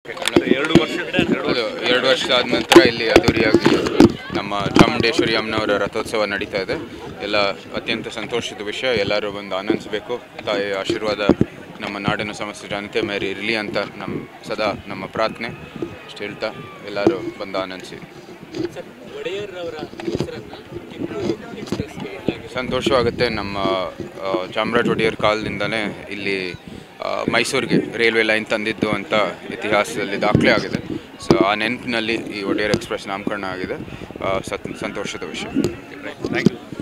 ಎರಡು ವರ್ಷ ಅದು ಎರಡು ವರ್ಷ ಆದ ನಂತರ ಇಲ್ಲಿ ಅದ್ದೂರಿಯಾಗಿ ನಮ್ಮ ಚಾಮುಂಡೇಶ್ವರಿ ಅಮ್ಮನವರ ರಥೋತ್ಸವ ನಡೀತಾ ಇದೆ ಎಲ್ಲ ಅತ್ಯಂತ ಸಂತೋಷದ ವಿಷಯ ಎಲ್ಲರೂ ಬಂದು ಆನಂದಿಸಬೇಕು ತಾಯಿಯ ಆಶೀರ್ವಾದ ನಮ್ಮ ನಾಡಿನ ಸಮಸ್ತ ಜನತೆ ಮೇಲೆ ಇರಲಿ ಅಂತ ನಮ್ಮ ಸದಾ ನಮ್ಮ ಪ್ರಾರ್ಥನೆ ಅಷ್ಟು ಹೇಳ್ತಾ ಎಲ್ಲರೂ ಬಂದು ಆನಂದಿಸಿ ಸರ್ ಒಡೆಯರ್ ಅವರ ಹೆಸರನ್ನ ಟಿಪ್ಪು ಎಕ್ಸ್ಪ್ರೆಸ್ಗೆ ಇಡಲಾಗಿದೆ ಸಂತೋಷವಾಗುತ್ತೆ ನಮ್ಮ ಆ, ಚಾಮರಾಜ ಒಡೆಯರ್ ಕಾಲದಿಂದನೇ ಇಲ್ಲಿ ಆ, ಮೈಸೂರಿಗೆ ರೈಲ್ವೆ ಲೈನ್ ತಂದಿದ್ದು ಅಂತ ಇತಿಹಾಸದಲ್ಲಿ ದಾಖಲೆ ಆಗಿದೆ ಸೊ ಆ ನೆನಪಿನಲ್ಲಿ ಈ ಒಡೆಯರ್ ಎಕ್ಸ್ಪ್ರೆಸ್ ನಾಮಕರಣ ಆಗಿದೆ ಆ, ಸತ್ ಸಂತೋಷದ ವಿಷಯ ಥ್ಯಾಂಕ್ ಯು